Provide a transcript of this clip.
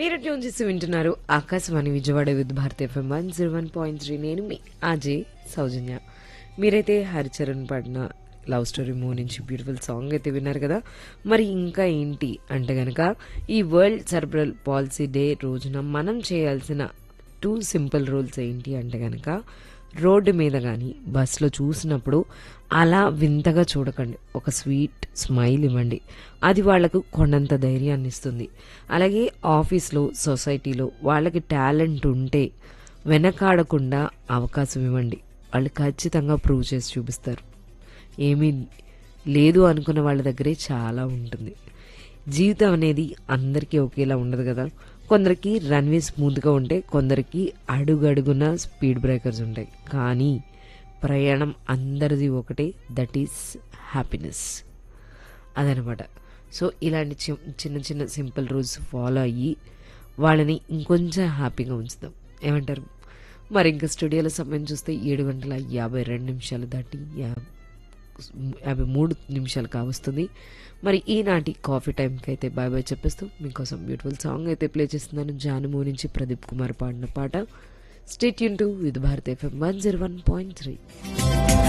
మీరు ట్యూన్ చేసి వింటున్నారు Akashvani Vijayawada with Bharat FM one zero one point three నేను మీ అజయ్ సౌజన్య మీరైతే హరిచరణ్ పాడిన లవ్ స్టోరీ మూవ్ నుంచి బ్యూటిఫుల్ సాంగ్ అయితే విన్నారు కదా మరి ఇంకా ఏంటి అంటే గనక ఈ వరల్డ్ సెర్బ్రల్ పాలసీ డే రోజున మనం చేయాల్సిన టూ సింపుల్ రూల్స్ ఏంటి అంటే గనక రోడ్డు మీద కానీ బస్సులో చూసినప్పుడు అలా వింతగా చూడకండి ఒక స్వీట్ స్మైల్ ఇవ్వండి అది వాళ్ళకు కొండంత ధైర్యాన్ని ఇస్తుంది అలాగే ఆఫీస్లో సొసైటీలో వాళ్ళకి టాలెంట్ ఉంటే వెనకాడకుండా అవకాశం ఇవ్వండి వాళ్ళు ఖచ్చితంగా ప్రూవ్ చేసి చూపిస్తారు ఏమీ లేదు అనుకున్న వాళ్ళ దగ్గరే చాలా ఉంటుంది జీవితం అనేది అందరికీ ఒకేలా ఉండదు కదా కొందరికి రన్వే స్మూత్గా ఉంటే కొందరికి అడుగడుగున స్పీడ్ బ్రేకర్స్ ఉంటాయి కానీ ప్రయాణం అందరిది ఒకటే దట్ ఈస్ హ్యాపీనెస్ అదనమాట సో ఇలాంటి చి- చిన్న చిన్న సింపుల్ రూల్స్ ఫాలో అయ్యి వాళ్ళని ఇంకొంచెం హ్యాపీగా ఉంచుదాం ఏమంటారు మరి ఇంకా స్టూడియోలో సమయం చూస్తే ఏడు గంటల యాభై రెండు నిమిషాలు దాటి యా యాభై మూడు నిమిషాలు కావస్తుంది మరి ఈనాటి కాఫీ టైంకి అయితే బాయ్ బాయ్ చెప్పేస్తూ మీకోసం బ్యూటిఫుల్ సాంగ్ అయితే ప్లే చేస్తున్నాను జానుమూ నుంచి ప్రదీప్ కుమార్ పాడిన పాట stay tuned to with Bharat FM one zero one point three